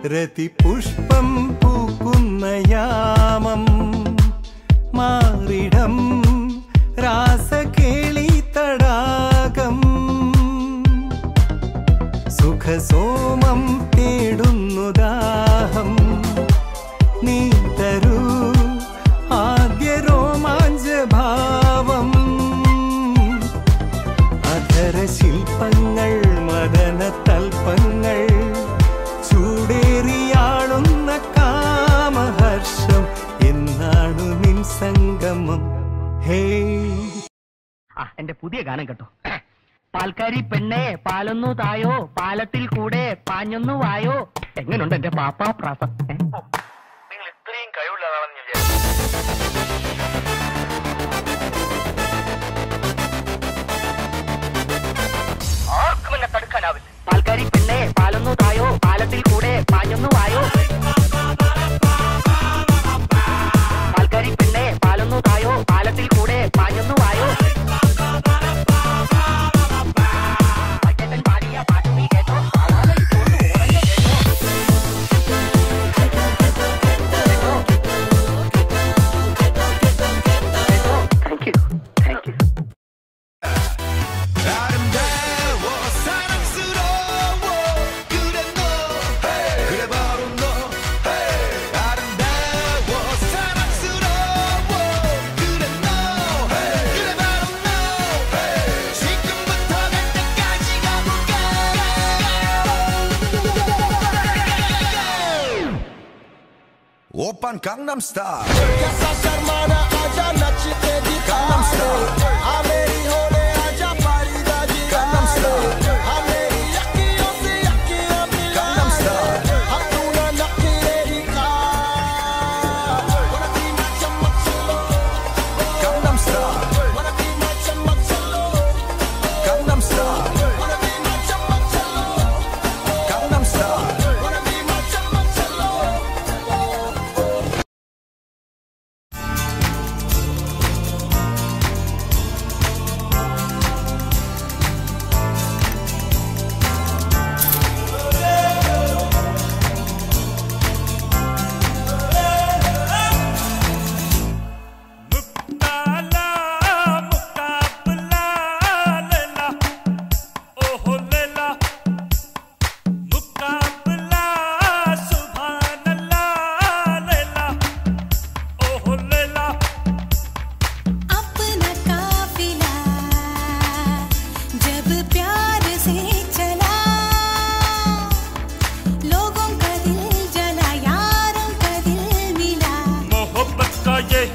രതിപുഷ്പം പൂക്കുന്ന യാമം മാറിടം രാസകേളി തടാകം സുഖസോമം തേടുന്നു ദാഹം നീ തരൂ ആദ്യ രോമാഞ്ചഭാവം അധര ശില്പങ്ങൾ മദന തൽപ്പങ്ങൾ ചൂടേറിയാളുന്ന കാമഹർഷം എന്നാണു നിൻ സംഗമം ഹേ ആ എന്റെ പുതിയ ഗാനം കേട്ടോ പാൽക്കാരി പെണ്ണെ പാലൊന്നു തായോ പാലത്തിൽ കൂടെ പാഞ്ഞൊന്നു വായോ എങ്ങനുണ്ട് എന്റെ പാപ്പാ പ്രാസം ഏ? നിങ്ങൾ ഇത്രയും കഴിവുള്ളതാണെന്ന് ഞാൻ വിചാരിച്ചു ആർക്കും എന്നെ തടുക്കാനാവില്ല പാൽക്കാരി പെണ്ണെ പാലൊന്നു തായോ പാലത്തിൽ കൂടെ പാഞ്ഞൊന്നു വായോ പാൽക്കാരി പെണ്ണെ പാലൊന്നു തായോ പാലത്തിൽ കൂടെ പാഞ്ഞൊന്നു വായോ പച്ചക്കൻ പാടിയ പാട്ട് നീ കേട്ടോ ആവാതെ ഇട്ടുകൊണ്ട് ഉറങ്ങി കേട്ടോ താങ്ക് യു താങ്ക് യു 아름다워 사랑스러워 그래 너 그래 바로 너 아름다워 사랑스러워 그래 너 그래 바로 너 지금부터 갈 때까지 가볼까 오빤 강남스타일 मुक्ताला मुकाबला लेला ओहो लेला मुकाबला सुभान अल्लाह लेला ओहो लेला अपना काफिला जब प्यार से चला लोगों का दिल जला यारों का दिल मिला मोहब्बत का ये